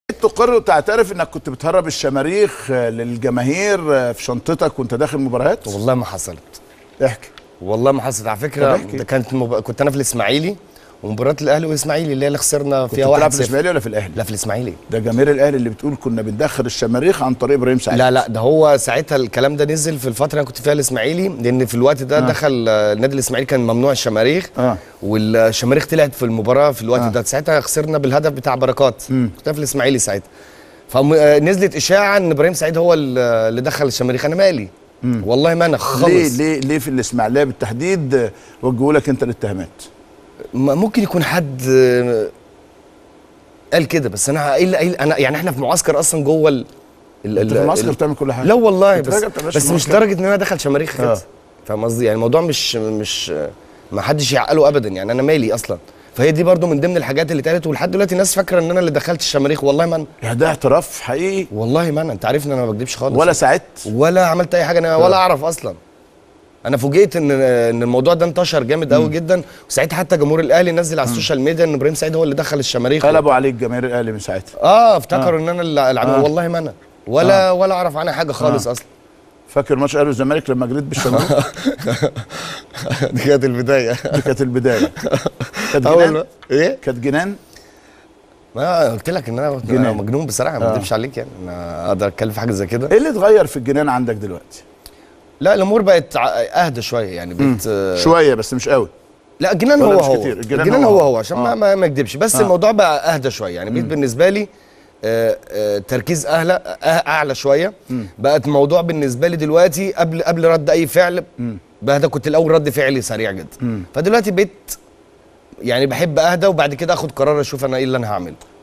تقر وتعترف انك كنت بتهرب الشماريخ للجماهير في شنطتك وانت داخل مباريات والله ما حصلت احكي والله ما حصلت على طب فكره احكي. ده كانت مب... كنت انا في الاسماعيلي ومباراه الاهلي والاسماعيلي اللي هي اللي خسرنا كنت فيها بتلعب 1-0 في الاسماعيلي ولا في الاهلي لا في الاسماعيلي ده جماهير الاهلي اللي بتقول كنا بندخل الشماريخ عن طريق ابراهيم سعيد لا لا ده هو ساعتها الكلام ده نزل في الفتره اللي انا كنت فيها الاسماعيلي لان في الوقت ده آه. دخل آه، النادي الاسماعيلي كان ممنوع الشماريخ اه والشماريخ طلعت في المباراه في الوقت آه. ده ساعتها خسرنا بالهدف بتاع بركات مم. كنت أنا في الاسماعيلي ساعتها فنزلت اشاعه ان ابراهيم سعيد هو ال- اللي دخل الشماريخ انا مالي والله ما انا خالص ليه ليه ليه في الاسماعيليه بالتحديد وجهوا لك انت الاتهامات م- ممكن يكون حد آه، قال كده بس انا ايه اللي- إيه اللي- انا يعني احنا في معسكر اصلا جوه ال ال- انت ال- في المعسكر ال- بتعمل كل حاجه لا والله أنت بس راجل بتعملش بس مش معسكر. درجه ان انا دخل شماريخ كده آه. فاهم قصدي يعني الموضوع مش مش ما حدش يعقله ابدا يعني انا مالي اصلا فهي دي برضو من ضمن الحاجات اللي اتقالت ولحد دلوقتي الناس فاكره ان انا اللي دخلت الشماريخ والله ما انا يعني ده اعتراف حقيقي والله ما انا انت عارف ان انا ما بكدبش خالص ولا ساعدت ولا عملت اي حاجه انا ولا اعرف اصلا انا فوجئت ان ان الموضوع ده انتشر جامد قوي جدا وساعتها حتى جمهور الاهلي نزل على السوشيال ميديا ان ابراهيم سعيد هو اللي دخل الشماريخ قلبوا عليك جماهير الاهلي من ساعتها اه افتكروا ان انا اللي اللي عامل آه. والله ما انا ولا ولا اعرف عنها حاجه خالص آه. اصلا فاكر ماتش الاهلي والزمالك لما جريت بالشماريخ دي كانت البدايه دي كانت البدايه كانت اول جنان ما- ايه كانت جنان ما قلت لك ان انا جنان. أنا مجنون بصراحه ما آه. اكذبش عليك يعني انا اقدر اتكلم في حاجه زي كده ايه اللي اتغير في الجنان عندك دلوقتي لا الامور بقت ع- اهدى شويه يعني بقت آه، شويه بس مش قوي لا الجنان ولا هو مش هو كتير؟ الجنان الجنان هو هو هو. هو عشان آه. ما ما ما اكدبش بس آه. الموضوع بقى اهدى شويه يعني بقيت بالنسبه لي آه، آه، تركيز اعلى آه، اعلى شويه بقت الموضوع بالنسبه لي دلوقتي قبل قبل رد اي فعل بهدى كنت الاول رد فعلي سريع جدا فدلوقتي بقيت يعني بحب اهدى وبعد كده اخد قرار اشوف انا ايه اللي انا هعمله